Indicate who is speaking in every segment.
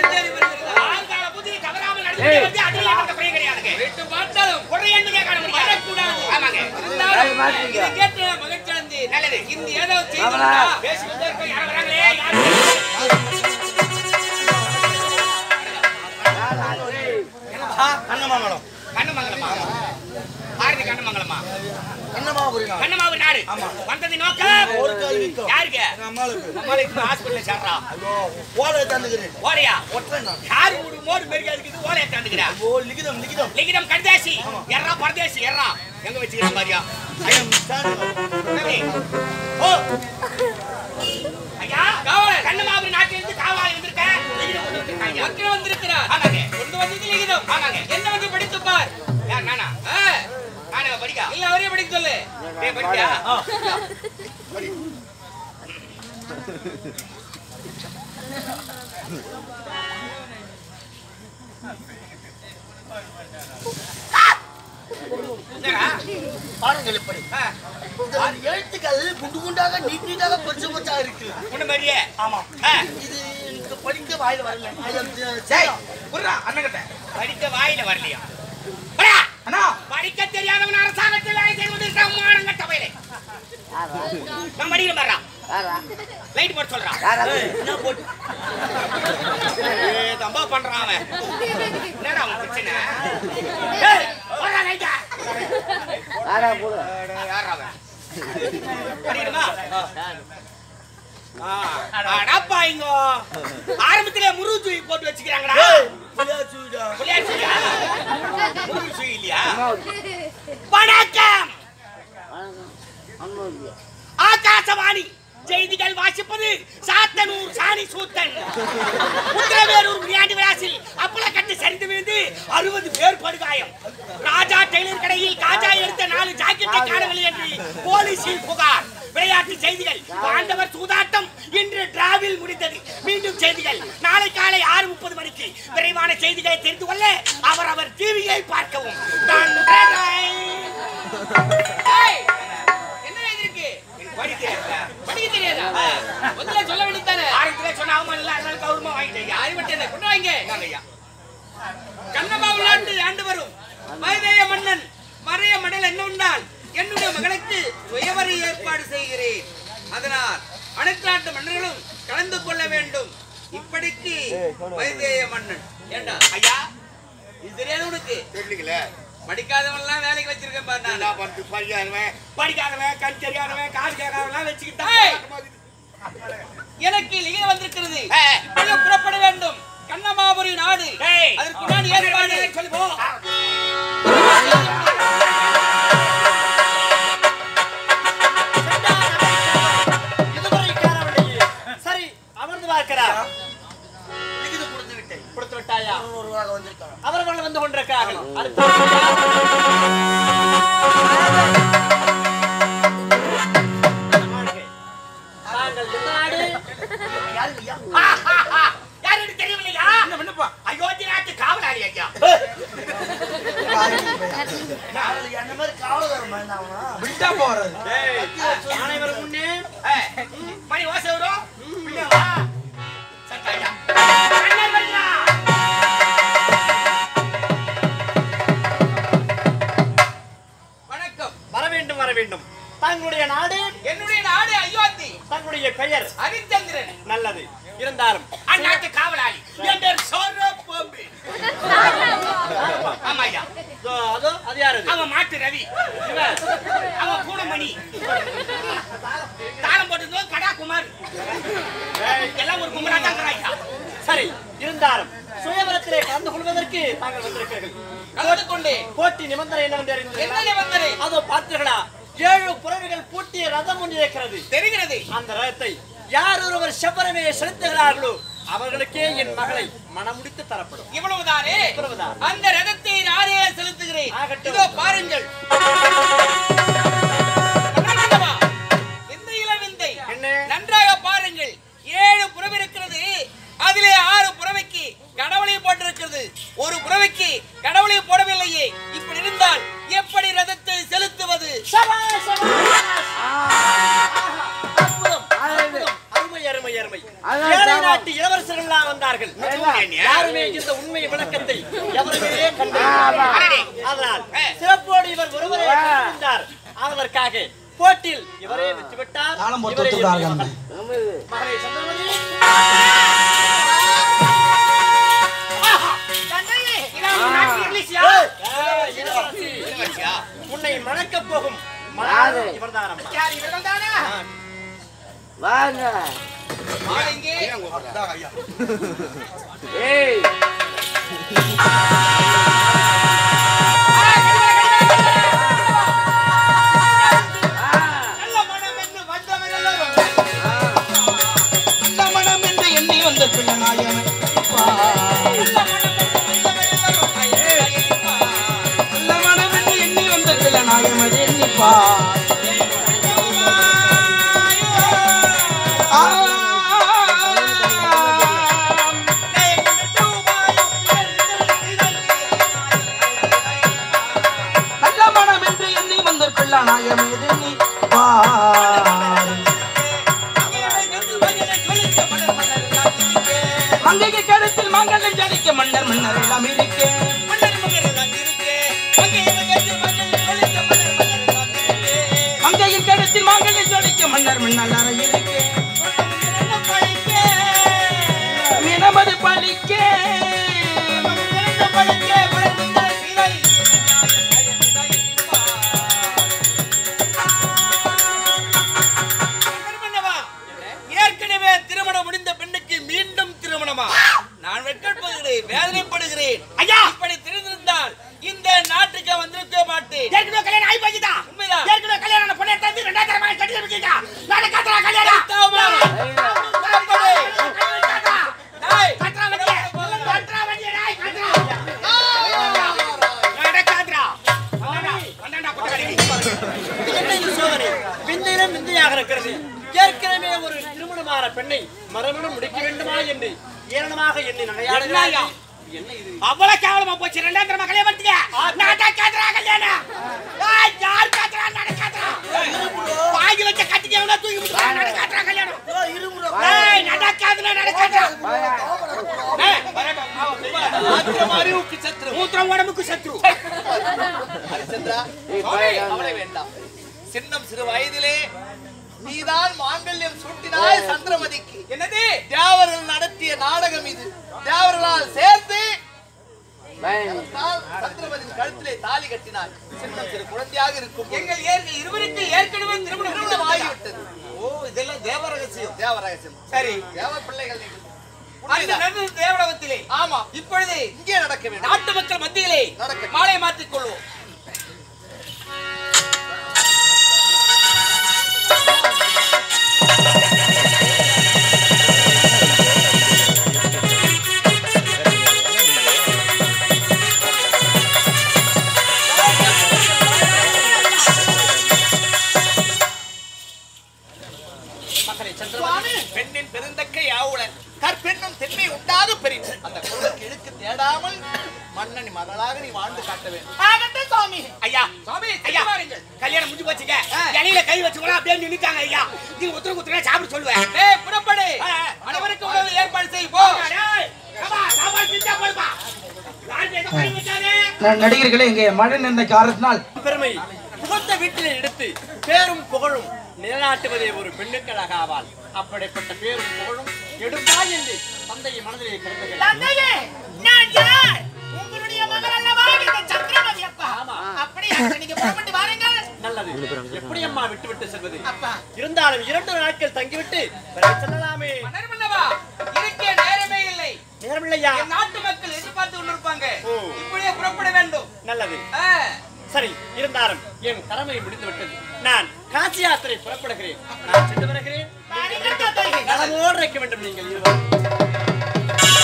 Speaker 1: தேடி வருகிறதா
Speaker 2: ஆங்கால புதிய தவறாமல் நடந்து வந்து அதில் எந்த குறையும் கிடையாதுங்க
Speaker 1: விட்டு பார்த்தாலும்
Speaker 2: குறை என்னங்க காண முடியாது
Speaker 1: வரக்கூடாது
Speaker 2: ஆமாங்க
Speaker 1: இருந்தாலும் இதை கேட்டு நான் மகிழ்ச்சி அடைந்தேன்.
Speaker 2: நல்லது
Speaker 1: இந்த ஏதோ செய்திருந்தா
Speaker 2: பேசிக்கிட்டே இருக்கோம் யாரும் வராங்களே யாரும்
Speaker 3: கண்ணமாமலம்
Speaker 2: கண்ணமங்கலமா ஆரதி கண்ணமங்கலமா
Speaker 3: கண்ணமா புரியலாம்
Speaker 2: கண்ணமாவு நாடு வந்தது நோக்கம்
Speaker 3: ஒரு கால் விற்கும்
Speaker 2: யாருக்கு
Speaker 3: எங்க அம்மாளுக்கு
Speaker 2: நம்மளுக்கு ஹாஸ்பிட்டல் சேர்றா
Speaker 3: ஐயோ ஓலை தந்துக்கிறேன்
Speaker 2: ஓலையா
Speaker 3: ஒற்றை நான்
Speaker 2: யாரு மூடு மோடு மெருகா இருக்குது ஓலையை தாண்டுகிறா
Speaker 3: ஓ லிகிதம் லிகிதம்
Speaker 2: லிகிதம் கடைசி எர்ரா பரதேசி எர்ரா எங்க வச்சுக்கிற மாதிரியா
Speaker 3: ஐயம் ஸ்டாண்ட்
Speaker 2: என்னது? ஓ ஐயா காவலர் கண்ணமாவு நாட்டிலிருந்து காவலாளி வந்திருக்க லிகிதம் கொண்டு வந்திருக்காங்க
Speaker 1: மக்கள் வந்திருக்கிறார்
Speaker 2: ஆமாங்க
Speaker 1: கொண்டு வந்தது லிகிதம்
Speaker 2: ஆமாங்க
Speaker 1: என்ன வந்து படித்து பார்
Speaker 2: யார் நானா
Speaker 1: ஆ,
Speaker 2: நானே படிக்கா
Speaker 1: இல்ல அவரே படிக்க சொல்லு
Speaker 2: டேய் படிக்கா என்னடா?
Speaker 3: பாருங்கள் இப்படி
Speaker 2: ஆ,
Speaker 3: இந்த எழுத்துக்கள் குண்டு குண்டாக நீட் நீட்டாக பொறிச்சு பொறிச்சா இருக்கு
Speaker 2: உன்னை மாதிரியே
Speaker 3: ஆமா
Speaker 2: ஆ,
Speaker 3: இது எனக்கு படிக்க வாயில வரல ஐயம்
Speaker 2: டேய், புர்ரா, அண்ணன்கிட்ட. படிக்க வாயில வரலையா புர்ரா,
Speaker 3: அண்ணா
Speaker 2: படிக்க தெரியாதவன் அரசாங்கத்தில் வேலை செய்து கொண்டிருக்கான் மானங்கட்ட பயலே. நான் படிக்கிறேன் பாருடா. லைட் போட சொல்றான்
Speaker 3: ஏய், என்ன போட்டு
Speaker 2: ஏய், தம்பா பண்றான் அவன் என்னடா அவன் பிரச்சனை ஏய், போடுறா லைட்டா. யாரா அவன்? படிக்கணுமா? ஆ, அடப்பாவிங்கோ. ஆரம்பத்திலே முருகு தூக்கி போட்டு வச்சுக்கிறாங்கடா
Speaker 3: ஏய், புள்ளியாச்சுடா.
Speaker 2: புள்ளியார் சுழியா? முருகு சுழி இல்லையா வணக்கம் ஆகாசவாணி செய்திகள் வாசிப்பது சாத்தனூர் சாணி சூத்தன் உத்திரவேரூர் விளையாட்டு விளாசில் அப்பள கட்டு சரிந்து விழுந்து அறுபது பேர் படுகாயம் ராஜா டெய்லர் கடையில் காஜா எடுத்த நாலு ஜாக்கெட்டை காணவில்லை என்று போலீசில் புகார் விளையாட்டு செய்திகள் பாண்டவர் சூதாட்டம் இன்று டிராவில் முடிந்தது மீண்டும் செய்திகள் நாளை காலை ஆறு முப்பது மணிக்கு விரைவான செய்திகளை தெரிந்து கொள்ள அவரவர் டிவியை பார்க்கவும் நன்றி.
Speaker 1: ஏய், என்ன எழுதிருக்கு
Speaker 2: படிக்க தெரியாதா?
Speaker 1: படிக்க தெரியாதா முதல்ல சொல்ல வேண்டியதானே
Speaker 2: ஆரம்பத்திலே சொன்ன அவன் இல்ல அதனால கௌரவமா வாங்கிட்டேன்
Speaker 1: அறிவட்டேன் கொண்டு வாங்க
Speaker 2: இந்தாங்க ஐயா
Speaker 1: கண்ணமா விளையாட்டு ஆண்டு வரும் வைதேய மன்னன் மறைய மடல் என்ன உண்டால் என்னுடைய மகளுக்கு சுயவரி ஏற்பாடு செய்கிறேன் அதனால் அனைத்து நாட்டு மன்னர்களும் கலந்து கொள்ள வேண்டும் இப்படிக்கு வைதேய மன்னன் ஏண்டா
Speaker 2: ஐயா
Speaker 1: இது தெரியாது உனக்கு
Speaker 2: தெரியலீங்களே
Speaker 1: படிக்காதவன் எல்லாம் வேலைக்கு வச்சிருக்கேன் பாரு நான்
Speaker 2: நான் பண்றது படிக்காதவன் படிக்காதவன் கண் தெரியாதவன் கால் கேட்காதவன் வச்சுக்கிட்டா
Speaker 1: ஏய்! எனக்கு லிகிதம் வந்திருக்கிறது
Speaker 2: ஏய்!
Speaker 1: இப்பொழுது புறப்பட வேண்டும் கண்ணமாபுரி நாடு
Speaker 2: ஏய்!
Speaker 1: அதற்கு நான் ஏற்பாடு
Speaker 2: சொல்லி போ
Speaker 4: இதுவரை காணவில்லையே சரி அமர்ந்து பார்க்கிறார்
Speaker 3: லிகிதம் கொடுத்து விட்டேன்
Speaker 4: கொடுத்து விட்டாயா
Speaker 3: ஒருவராக வந்திருக்காங்க
Speaker 4: அவர்கள் வந்து கொண்டிருக்கிறார்கள் அடுத்து தாங்கள் எந்த நாடு
Speaker 3: யாரு ஐயா
Speaker 2: யாருக்கு தெரியவில்லையா
Speaker 3: என்னப்பா
Speaker 2: அயோத்தி நாட்டு காவலாளி ஐயா
Speaker 3: யாரு என்ன மாதிரி காவலகாரமா என்ன அவனா
Speaker 4: விட்டா போறது அனைவரும் முன்னே
Speaker 2: ஏய், மணி ஓசை வரும் பின்ன வா. சத்தம் ஐயா. கண்ணன் வருகிறா.
Speaker 1: வணக்கம்
Speaker 4: வர வேண்டும் வர வேண்டும் தங்களுடைய நாடு
Speaker 1: என்னுடைய நாடு அயோத்தி
Speaker 4: தங்களுடைய பெயர்
Speaker 1: ஹரிச்சந்திரன்
Speaker 4: நல்லது இருந்தாலும்
Speaker 2: அந்நாட்டு காவலாளி என் பேர் சோரப்பாம்பு. ஆமா ஐயா
Speaker 4: இதோ அதோ அது யாரு அது?
Speaker 2: அவன் மாட்டு ரவி
Speaker 4: இவன்.
Speaker 2: அவன் பூனமணி தாளம் போட்டு கடா குமார் எல்லாம் ஒரு குமரா தான் ஐயா
Speaker 4: சரி இருந்தாலும் சுயவரத்திலே கலந்து கொள்வதற்கு தாங்கள் வந்திருக்கிறீர்கள்
Speaker 1: கலந்து கொண்டேன்
Speaker 4: போட்டி நிபந்தனை என்னவென்று
Speaker 1: என்ன
Speaker 4: அறிந்தீர்களா?
Speaker 1: நிபந்தனை
Speaker 4: அதோ பார்த்தீர்களா ஏழு புறவிகள் பூட்டிய ரதம் ஒன்று இருக்கிறது
Speaker 1: தெரிகிறது
Speaker 4: அந்த ரதத்தை யார் ஒருவர் செவ்வரமே செலுத்துகிறார்களோ அவர்களுக்கே என் மகளை மனமுடித்து தரப்படும்
Speaker 1: இவ்வளவுதானே
Speaker 4: இவ்வளவுதான்.
Speaker 1: அந்த ரதத்தை நானே செலுத்துகிறேன்
Speaker 4: ஆகட்டும்.
Speaker 1: இதோ பாருங்கள் கண்ணாடியவா, விந்தை இளவிந்தை.
Speaker 4: என்ன?
Speaker 1: நன்றாக பாருங்கள் ஏழு புறவு இருக்கிறது அதிலே ஆறு புறவைக்கு கடவுளை போட்டிருக்கிறது ஒரு புறவைக்கு கடவுளை போடவில்லையே இப்படி இருந்தால் எப்படி ரதத்தை செலுத்துவது
Speaker 4: சபாஷ், சபாஷ். ஆஹா, அற்புதம், அற்புதம். அருமை அருமை அருமை ஏழை நாட்டு இளவரசர்கள் எல்லாம் வந்தார்கள்
Speaker 2: பண்ணியா?
Speaker 4: யாருமே இந்த உண்மை விளக்கத்தை எவருமே கண்டறியவில்லை.
Speaker 2: அடடே.
Speaker 4: அதனால் சிறப்போடு இவர் ஒருவரே கண்டிருந்தார் அதற்காக போட்டியில் இவரே வெற்றி பெற்றார்
Speaker 5: தாளம் போட்டு
Speaker 4: இவரே
Speaker 5: ஒத்துக்கிறார்கள்
Speaker 4: என்னுடைய மகன். மகனை சந்திரமணி
Speaker 2: இதான் உன் நாட்டு இங்கிலீஷியா?
Speaker 4: ஏய், இளவரசி. உன்னை மணக்கப் போகும் மணாளன் இவர்தானம்மா.
Speaker 2: யார் இவர்கள் தானா?
Speaker 1: ஆள் எங்கே? நல்ல மனம் என்று வந்தவரெல்லாம்
Speaker 5: நல்ல மனம் என்று எண்ணி வந்த பிள்ளநாயகன் நல்ல மனம் என்று எண்ணி வந்த பிள்ளநாயகன் எண்ணிப்பா நல்ல மனம் என்று எண்ணி வந்த பிள்ளநாயகன் எண்ணிப்பா மங்கைக்கு கருத்தில் மங்களம் ஜலிக்க மன்னர் மன்னர் எல்லாம் இருக்கு மங்கையின் கருத்தில் மங்களம் ஜலிக்க மன்னர் மன்னர் எல்லாம் இருக்கு நமது பலிக்க
Speaker 1: ஏற்கனவே திருமணம் முடிந்த பெண்ணுக்கு மீண்டும் திருமணமா நான் வெட்கப்படுகிறேன் வேதனைப்படுகிறேன்
Speaker 2: ஐயா!
Speaker 1: இப்படி தெரிந்திருந்தால் இந்த நாட்டுக்கு வந்திருக்க மாட்டேன்
Speaker 2: ஏற்கனவே கல்யாணம் ஆகி போச்சுதா?
Speaker 1: உண்மைதான்.
Speaker 2: ஏற்கனவே கல்யாணம் ஆன பொண்ணை எடுத்தாந்து ரெண்டாவது தரமா கட்டி வைக்கிறீங்க. நானே காத்துறா கல்யாணம்.
Speaker 1: தாமா. புறப்படு. டேய்,
Speaker 2: காத்துறா வண்டியை. காத்துறா வண்டியை, டேய், காத்துறா. நானே காத்துறா. வந்தாண்டா, வந்தாண்டா, கொட்டக்காரி.
Speaker 4: என்ன இது சோதனை விந்தையிலும் விந்தையாக இருக்கிறது ஏற்கனவே ஒரு திருமணமான பெண்ணை மறுமணம் முடிக்க வேண்டுமா என்று ஏளனமாக எண்ணி
Speaker 2: என்னய்யா?
Speaker 4: நகையாடுகிறார்கள் என்ன இது
Speaker 2: அவ்வளவு கேவலமா போச்சு ரெண்டாவது தரமா கல்யாணம் பண்ணிட்டீங்க. நானே காத்துறா கல்யாணம். ஏய், யார் காத்துறா? நானே காத்துறா. வாங்கி வச்ச கத்திக்கு எவனோ தூக்கி விட்டுட்டா, நானே காத்துறா கல்யாணம். ஏய், நானே காத்துறா, நானே காத்துறா. ஏய்,
Speaker 1: ஆத்திரம் அறிவுக்கு சத்ரு
Speaker 2: மூத்திரம் உடம்புக்கு சத்ரு
Speaker 1: ஹரிச்சந்திரா சுவாமி, கவலை வேண்டாம் சின்னம் சிறு வயதிலே நீதான் மாங்கல்யம் சூட்டினாய் சந்திரமதிக்கு என்னது தேவர்கள் நடத்திய நாடகம் இது தேவர்களால் சேர்ந்து அதனால் சந்திரமதியின் கழுத்திலே தாலி கட்டினாய் சின்னம் சிறு குழந்தையாக இருக்கும் எங்கள் இருவருக்கு ஏற்கனவே திருமணம் திருமணம் ஆகிவிட்டது ஓ இதெல்லாம் தேவ ரகசியம் தேவ ரகசியம் சரி தேவ பிள்ளைகள் நீங்கள் அந்த நடந்தது தேவலோகத்திலே ஆமா இப்பொழுது இங்கே நடக்க வேண்டும் நாட்டு மக்கள் மத்தியிலே மாலை மாற்றிக் கொள்வோம்
Speaker 4: மகனை சந்திரமணி
Speaker 1: பெண்ணின் பெருந்தக்கை யாவுல கற்பெண்ணும் தென்மை உண்டாது பெரிய அந்த குழந்தைக்கு இழுக்கு தேடாமல் மன்னன் மகளாக நீ வாழ்ந்து காட்ட வேண்டும்
Speaker 2: ஆகட்டும் சுவாமி ஐயா
Speaker 1: சுவாமி
Speaker 2: ஐயா
Speaker 1: வாருங்கள்
Speaker 2: கல்யாணம் முடிஞ்சு போச்சுங்க இலையில கை வச்சுக்கலாம் அப்படியே நின்னுட்டாங்க ஐயா நீங்க உத்தர குத்துறா சாப்பிட சொல்லுவேன்
Speaker 1: டேய் புறப்படு
Speaker 2: ஆ, ஆ.
Speaker 1: அனைவருக்கும் உணவு ஏற்பாடு செய் போ
Speaker 2: டேய், அப்பா, சாப்பாடு செஞ்சா போதுப்பா. யார் ஏதோ கை வச்சாரு?
Speaker 5: ந- நடிகர்களே இங்கே மழை நின்ற காரணத்தினால்
Speaker 4: பெருமை புகழ்ந்த வீட்டிலே எடுத்து பேரும் புகழும் நிலைநாட்டுவதே ஒரு பெண்ணுக்கு அழகாவாள் அப்படிப்பட்ட பேரும் புகழும் எடுப்பாய் என்று தந்தையை மனதிலே பிறந்தது
Speaker 2: தந்தையே, நான் யார்? உங்களுடைய மகள் அல்லவா இந்த சக்கரவர்த்தி அப்பா? அப்படியா? நீங்க புறப்பட்டு வாருங்கள்.
Speaker 4: நல்லது எப்படி அம்மா விட்டு விட்டு செல்வது
Speaker 2: அப்பா,
Speaker 4: இருந்தாலும் இரண்டு நாட்கள் தங்கிவிட்டு பிறகு செல்லலாமே
Speaker 1: மன்னர்மன்னவா இருக்க நேரமே இல்லை
Speaker 4: நேரமில்லையா
Speaker 1: என் நாட்டு மக்கள் எதிர்பார்த்து கொண்டிருப்பாங்க
Speaker 4: ஓ.
Speaker 1: இப்படியே புறப்பட வேண்டும்
Speaker 4: நல்லது
Speaker 1: ஆ,
Speaker 4: சரி இருந்தாலும் என் கடமை முடிந்து விட்டது நான் காசி யாத்திரை புறப்படுகிறேன் நான் சென்று வருகிறேன்
Speaker 2: வாருங்கள் தந்தையே.
Speaker 4: நலமோடு இருக்க வேண்டும் நீங்கள் இருவரும்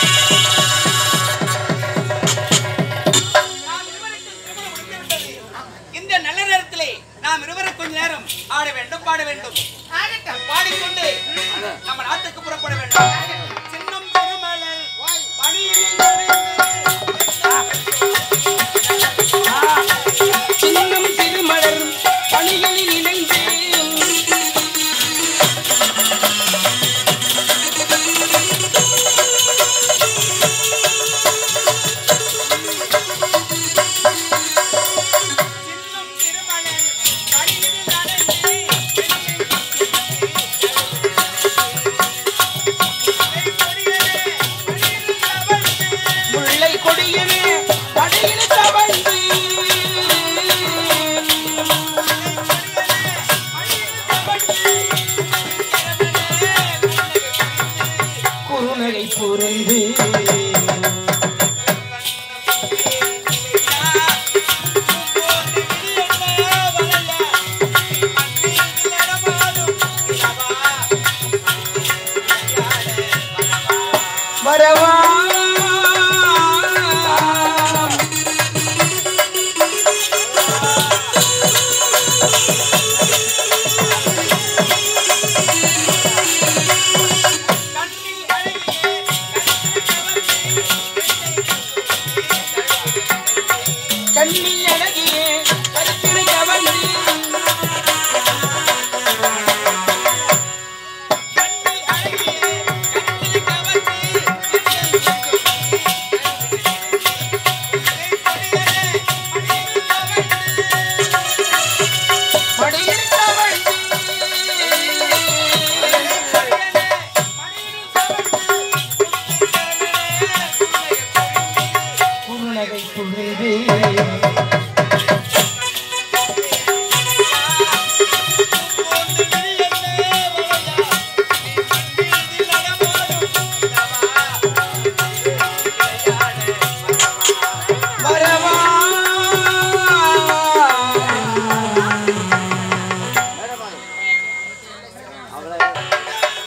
Speaker 1: நாம் இருவருக்கு திருமணம் முடிந்து விட்டது. இந்த நல்ல நேரத்திலே நாம் இருவரும் கொஞ்ச நேரம் ஆட வேண்டும் பாட வேண்டும்
Speaker 2: ஆகட்டும்.
Speaker 1: பாடிக்கொண்டு நம்ம நாட்டுக்கு புறப்பட வேண்டும் சின்னம் பெருமலர் பணியில்
Speaker 5: சின்னம் திருமலர் பணிகளில் இணைந்து எண்ணி